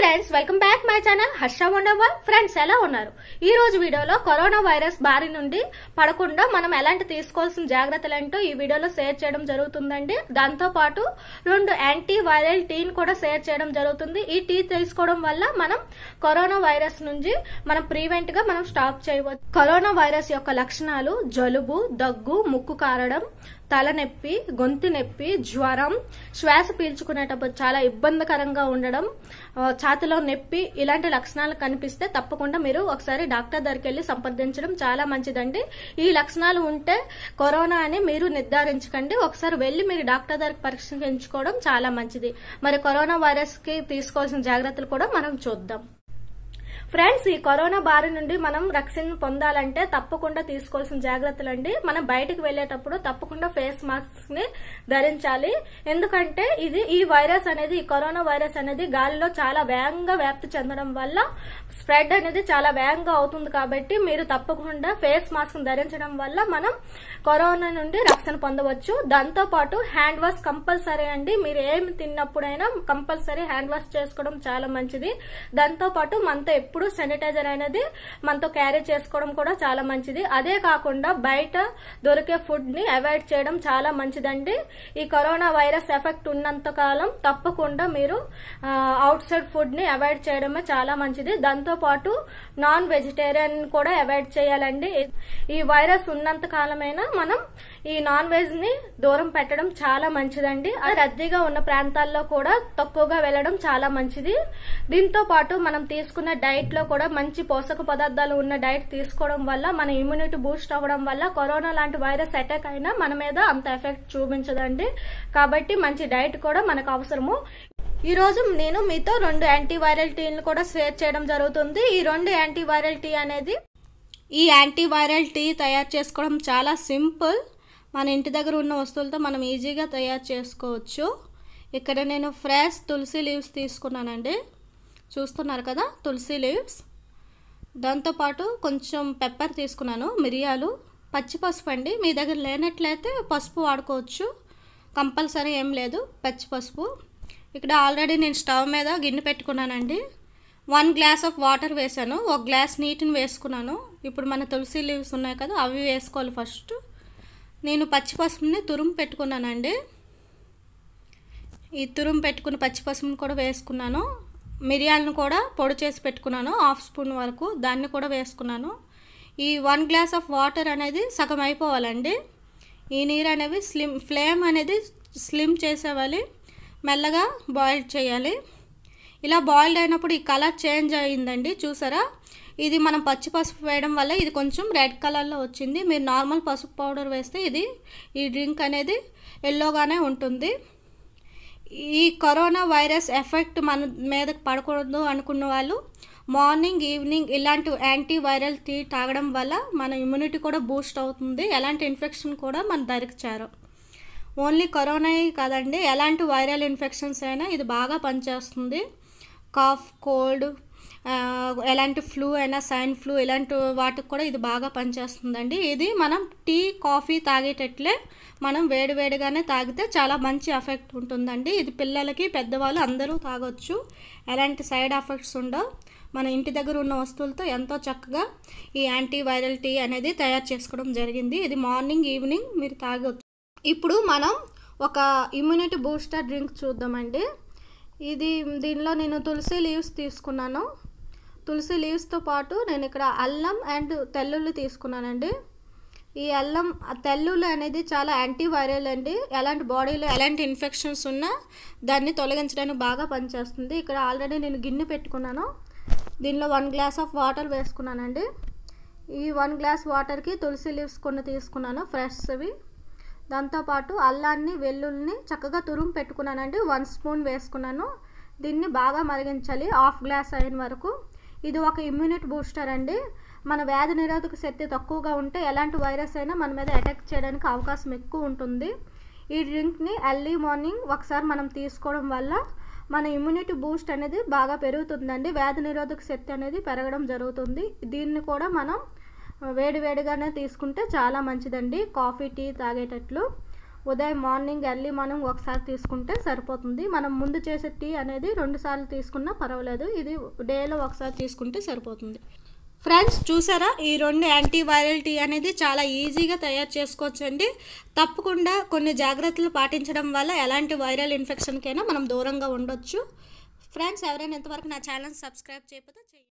friends welcome back my channel Harsha wonderful friends ఎలా ఉన్నారు ఈ రోజు వీడియోలో కరోనా వైరస్ బారి నుండి పడకుండా మనం ఎలాంటి తీసుకోవాల్సిన జాగ్రత్తలు ఏంటో ఈ వీడియోలో షేర్ చేయడం జరుగుతుందండి దాంతో పాటు రెండు యాంటీ వైరల్ టీని కూడా షేర్ చేయడం జరుగుతుంది ఈ టీ తీసుకోవడం వల్ల మనం కరోనా వైరస్ నుంచి మనం ప్రివెంట్ గా మనం స్టాప్ చేయవచ్చు కరోనా వైరస్ యొక్క లక్షణాలు జలుబు దగ్గు ముక్కు కారడం తలనొప్పి గొంతు నొప్పి జ్వరం శ్వాస పీల్చుకునేటప్పుడు చాలా ఇబ్బందికరంగా ఉండడం ఆ, ఛాతిలో నొప్పి ఇలాంటి లక్షణాలు కనిపిస్తే తప్పకుండా మీరు ఒకసారి డాక్టర్ దగ్గరికి వెళ్ళి సంప్రదించడం చాలా మంచిదండి ఈ లక్షణాలు ఉంటే కరోనా అని మీరు నిర్ధారించకండి ఒకసారి వెళ్ళి మీరు డాక్టర్ దగ్గరికి పరీక్షించుకోవడం చాలా మంచిది మరి కరోనా వైరస్ కి తీసుకోవాల్సిన జాగ్రత్తలు కూడా మనం చూద్దాం ఫ్రెండ్స్ ఈ కరోనా బారి నుండి మనం రక్షణ పొందాలంటే తప్పకుండా తీసుకోవాల్సిన జాగ్రత్తలు అండి మనం బయటకు వెళ్ళేటప్పుడు తప్పకుండా ఫేస్ మాస్క్ ని ధరించాలి ఎందుకంటే ఇది ఈ వైరస్ అనేది ఈ కరోనా వైరస్ అనేది గాలిలో చాలా వేగంగా వ్యాప్తి చెందడం వల్ల స్ప్రెడ్ అనేది చాలా వేగంగా అవుతుంది కాబట్టి మీరు తప్పకుండా ఫేస్ మాస్క్ ధరించడం వల్ల మనం కరోనా నుండి రక్షణ పొందవచ్చు దాంతో పాటు హ్యాండ్ వాష్ కంపల్సరీ అండి మీరు ఏమి తిన్నప్పుడైనా కంపల్సరీ హ్యాండ్ వాష్ చేసుకోవడం చాలా మంచిది దాంతో పాటు మనతో ఎప్పుడు శానిటైజర్ అనేది మనతో క్యారీ చేసుకోవడం కూడా చాలా మంచిది అదే కాకుండా బయట దొరికే ఫుడ్ ని అవాయిడ్ చేయడం చాలా మంచిదండి ఈ కరోనా వైరస్ ఎఫెక్ట్ ఉన్నంత కాలం తప్పకుండా మీరు అవుట్ సైడ్ ఫుడ్ ని అవాయిడ్ చేయడమే చాలా మంచిది దాంతో పాటు నాన్ వెజిటేరియన్ కూడా అవాయిడ్ చేయాలండి ఈ వైరస్ ఉన్నంత కాలమైనా మనం ఈ నాన్ వెజ్ ని దూరం పెట్టడం చాలా మంచిదండి ఆ రద్దీగా ఉన్న ప్రాంతాల్లో కూడా తక్కువగా వెళ్ళడం చాలా మంచిది దీంతో పాటు మనం తీసుకున్న డైట్ లో కూడా మంచి పోషక పదార్థాలు ఉన్న డైట్ తీసుకోవడం వల్ల మన ఇమ్యూనిటీ బూస్ట్ అవ్వడం వల్ల కరోనా లాంటి వైరస్ అటాక్ అయినా మన మీద అంత ఎఫెక్ట్ చూపించదండి కాబట్టి మంచి డైట్ కూడా మనకు అవసరము ఈ రోజు నేను మీతో రెండు యాంటీవైరల్ టీలను కూడా షేర్ చేయడం జరుగుతుంది ఈ రెండు యాంటీవైరల్ టీ అనేది ఈ యాంటీవైరల్ టీ తయారు చేసుకోవడం చాలా సింపుల్ మన ఇంటి దగ్గర ఉన్న వస్తువులతో మనం ఈజీగా తయారు చేసుకోవచ్చు ఇక్కడ నేను ఫ్రెష్ తులసి లీవ్స్ తీసుకున్నానండి చూస్తున్నారు కదా తులసి లీవ్స్ దాంతోపాటు కొంచెం పెప్పర్ తీసుకున్నాను మిరియాలు పచ్చి పసుపు అండి మీ దగ్గర లేనట్లయితే పసుపు వాడుకోవచ్చు కంపల్సరీ ఏం లేదు పచ్చి పసుపు ఇక్కడ ఆల్రెడీ నేను స్టవ్ మీద గిన్నె పెట్టుకున్నానండి వన్ గ్లాస్ ఆఫ్ వాటర్ వేసాను ఒక గ్లాస్ నీటిని వేసుకున్నాను ఇప్పుడు మన తులసి లీవ్స్ ఉన్నాయి కదా అవి వేసుకోవాలి ఫస్ట్ నేను పచ్చి పసుపుని తురుము పెట్టుకున్నానండి ఈ తురుము పెట్టుకున్న పచ్చి పసుపుని కూడా వేసుకున్నాను మిరియాలను కూడా పొడి చేసి పెట్టుకున్నాను హాఫ్ స్పూన్ వరకు దాన్ని కూడా వేసుకున్నాను ఈ వన్ గ్లాస్ ఆఫ్ వాటర్ అనేది సగం అయిపోవాలండి ఈ నీరు అనేవి స్లిమ్ ఫ్లేమ్ అనేది స్లిమ్ చేసేవాలి మెల్లగా బాయిల్ చేయాలి ఇలా బాయిల్డ్ అయినప్పుడు ఈ కలర్ చేంజ్ అయిందండి చూసారా ఇది మనం పచ్చి పసుపు వేయడం వల్ల ఇది కొంచెం రెడ్ కలర్లో వచ్చింది మీరు నార్మల్ పసుపు పౌడర్ వేస్తే ఇది ఈ డ్రింక్ అనేది ఎల్లోగానే ఉంటుంది ఈ కరోనా వైరస్ ఎఫెక్ట్ మన మీద పడకూడదు అనుకున్న వాళ్ళు మార్నింగ్ ఈవినింగ్ ఇలాంటి యాంటీ వైరల్ టీ తాగడం వల్ల మన ఇమ్యూనిటీ కూడా బూస్ట్ అవుతుంది ఎలాంటి ఇన్ఫెక్షన్ కూడా మన దరికి చేరం ఓన్లీ కరోనా కాదండి ఎలాంటి వైరల్ ఇన్ఫెక్షన్స్ అయినా ఇది బాగా పనిచేస్తుంది కాఫ్ కోల్డ్ ఎలాంటి ఫ్లూ అయినా సైన్ ఫ్లూ ఇలాంటి వాటికి కూడా ఇది బాగా పనిచేస్తుందండి ఇది మనం టీ కాఫీ తాగేటట్లే మనం వేడివేడిగానే తాగితే చాలా మంచి ఎఫెక్ట్ ఉంటుందండి ఇది పిల్లలకి పెద్దవాళ్ళు అందరూ తాగొచ్చు ఎలాంటి సైడ్ ఎఫెక్ట్స్ ఉండవు మన ఇంటి దగ్గర ఉన్న వస్తువులతో ఎంతో చక్కగా ఈ యాంటీ వైరల్ టీ అనేది తయారు చేసుకోవడం జరిగింది ఇది మార్నింగ్ ఈవినింగ్ మీరు తాగొచ్చు ఇప్పుడు మనం ఒక ఇమ్యూనిటీ బూస్టర్ డ్రింక్ చూద్దామండి ఇది దీనిలో నేను తులసి లీవ్స్ తీసుకున్నాను తులసి లీవ్స్తో పాటు నేను ఇక్కడ అల్లం అండ్ తెల్లుల్లి తీసుకున్నానండి ఈ అల్లం ఆ తెల్లుల్లి అనేది చాలా యాంటీవైరల్ అండి ఎలాంటి బాడీలో ఎలాంటి ఇన్ఫెక్షన్స్ ఉన్నా దాన్ని తొలగించడానికి బాగా పనిచేస్తుంది ఇక్కడ ఆల్రెడీ నేను గిన్నె పెట్టుకున్నాను దీనిలో వన్ గ్లాస్ ఆఫ్ వాటర్ వేసుకున్నానండి ఈ వన్ గ్లాస్ వాటర్కి తులసి లీవ్స్ కొన్ని తీసుకున్నాను ఫ్రెష్వి దాంతోపాటు అల్లాన్ని వెల్లుల్ని చక్కగా తురుము పెట్టుకున్నానండి వన్ స్పూన్ వేసుకున్నాను దీన్ని బాగా మరిగించాలి హాఫ్ గ్లాస్ అయిన వరకు ఇది ఒక ఇమ్యూనిటీ బూస్టర్ అండి మన వ్యాధి నిరోధక శక్తి తక్కువగా ఉంటే ఎలాంటి వైరస్ అయినా మన మీద అటాక్ చేయడానికి అవకాశం ఎక్కువ ఉంటుంది ఈ డ్రింక్ని ఎర్లీ మార్నింగ్ ఒకసారి మనం తీసుకోవడం వల్ల మన ఇమ్యూనిటీ బూస్ట్ అనేది బాగా పెరుగుతుందండి వ్యాధి నిరోధక శక్తి అనేది పెరగడం జరుగుతుంది దీన్ని కూడా మనం వేడివేడిగానే తీసుకుంటే చాలా మంచిదండి కాఫీ టీ తాగేటట్లు ఉదయం మార్నింగ్ ఎర్లీ మార్నింగ్ ఒకసారి తీసుకుంటే సరిపోతుంది మనం ముందు చేసే టీ అనేది రెండు సార్లు తీసుకున్నా పర్వాలేదు ఇది డేలో ఒకసారి తీసుకుంటే సరిపోతుంది ఫ్రెండ్స్ చూసారా ఈ రెండు యాంటీవైరల్ టీ అనేది చాలా ఈజీగా తయారు చేసుకోవచ్చు అండి తప్పకుండా కొన్ని జాగ్రత్తలు పాటించడం వల్ల ఎలాంటి వైరల్ ఇన్ఫెక్షన్కైనా మనం దూరంగా ఉండొచ్చు ఫ్రెండ్స్ ఎవరైనా ఇంతవరకు నా ఛానల్ సబ్స్క్రైబ్ చేయకపోతే చేయండి